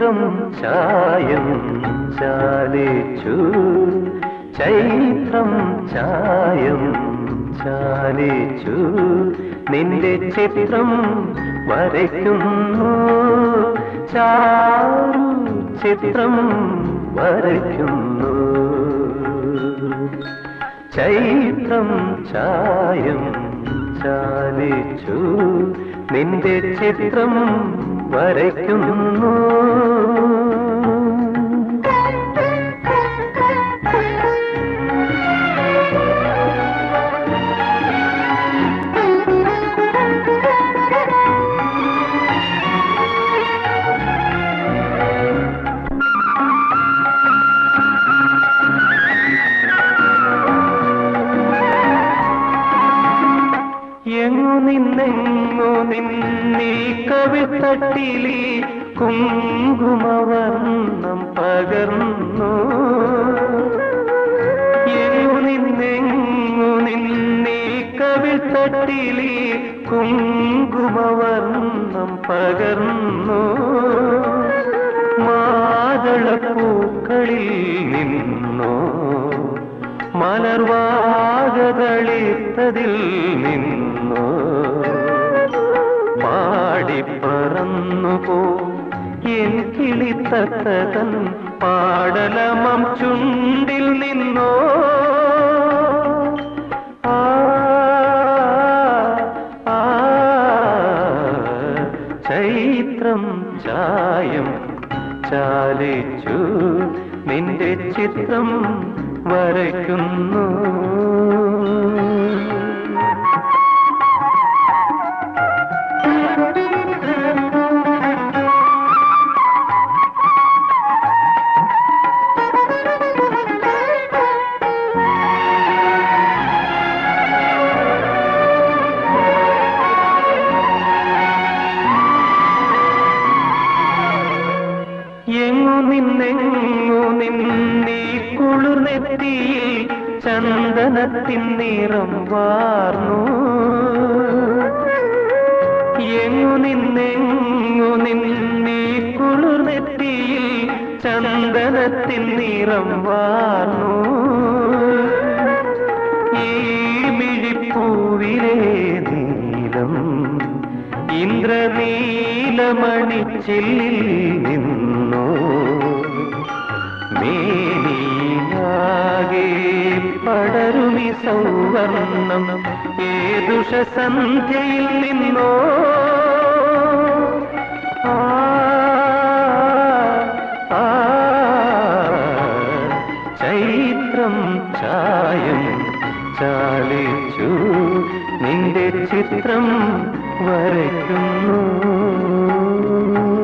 ചൈത്രം ചായം ചാലിച്ചു ചൈത്രം ചായം ചാലിച്ചു നിന്റെ ചിത്രം വരയ്ക്കുന്നു ചാരു ചിത്രം വരയ്ക്കുന്നു ചൈത്രം ചായം ചാലിച്ചു നിന്റെ ചിത്രം വരയ്ക്കുന്നു എങ്ങു നിന്നെങ്ങു നിന്നീ കവിത്തട്ടിലി കുങ്കുമവർണ്ണം പകർന്നു എങ്ങു നിന്നെങ്ങു നിന്നീ കവിത്തട്ടിലി കുങ്കുമവർണ്ണം പകർന്നു മാതളപ്പൂക്കളിൽ നിന്നോ മലർവാകതളിത്തതിൽ നിന്നോ പാടിപ്പറന്നു പോ എൻ കിളിത്തത്തൻ പാടലമം ചുണ്ടിൽ നിന്നോ ആ, ആ, ചൈത്രം ചായം ചാലിച്ചു നിന്റെ ചിത്രം വരയ്ക്കുന്നു എങ്ങു നിന്നെങ്ങു നിന്നീ കുളിർനെത്തിയിൽ ചന്ദനത്തിൻ നിറം വാർന്നു എങ്ങു നിന്നെങ്ങു നിന്നീ കുളിർനെത്തിയിൽ ചന്ദനത്തിൻ നിറം വാർന്നു ഈ മിഴിപ്പൂവിലെ നീലം ഇന്ദ്രനീലമണിച്ചില്ലിൽ നിന്നു മേനിയാകെ പടരുമി സൗവർണം ഏതുഷ സന്ധ്യയിൽ നിന്നോ ആ, ആ, ചൈത്രം ചായം ചാലിച്ചു നിന്റെ ചിത്രം വരയ്ക്കുന്നു